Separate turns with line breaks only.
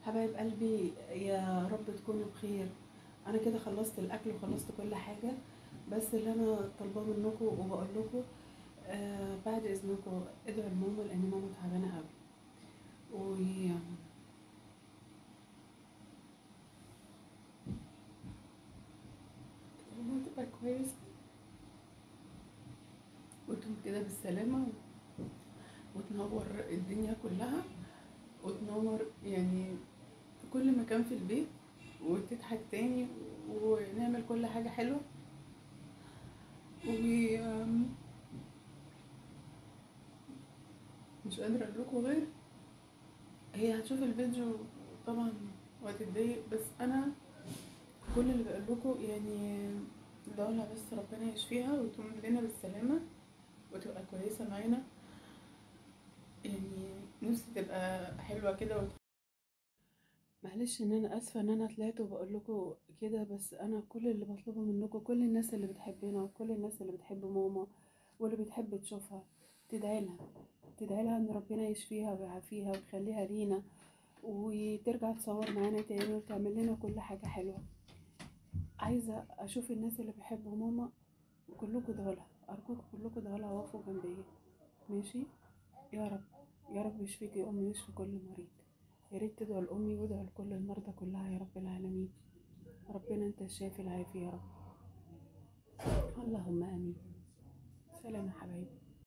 حبايب قلبي يا رب تكونوا بخير انا كده خلصت الاكل وخلصت كل حاجه بس اللي انا طالباه منكم وبقول لكم آه بعد اذنكم ادعوا لماما لان ماما تعبانه قوي و ماما تبقى كويسه وتقوم كده بالسلامه وتنور الدنيا كلها وتنور يعني في كل مكان في البيت وتضحك تاني ونعمل كل حاجة حلوة و مش قادرة اقول لكم غير هي هتشوف الفيديو طبعا وهتتضايق بس انا كل اللي بقول لكم يعني ادعوا بس ربنا يشفيها وتقوم لنا بالسلامة وتبقى كويسة معانا يعني نفسي تبقى حلوة كده وت... معلش ان انا اسفة ان انا طلعت وبقول لكم كده بس انا كل اللي بطلبه منكم كل الناس اللي بتحبنا وكل الناس اللي بتحب ماما واللي بتحب تشوفها تدعي لها تدعي لها ان ربنا يشفيها ويعافيها ويخليها لينا وترجع تصور معانا تاني وتعمل لنا كل حاجة حلوة عايزة اشوف الناس اللي بيحبوا ماما كلكم دولها ارجوكم كلكم دولها وقفوا جنبي ماشي يا رب يا رب يشفيك يا امي ويشفي كل مريض يا ريت تدعوا لامي وادعوا لكل المرضى كلها يا رب العالمين ربنا انت الشافي العافي يا رب اللهم امين سلام يا حبايبي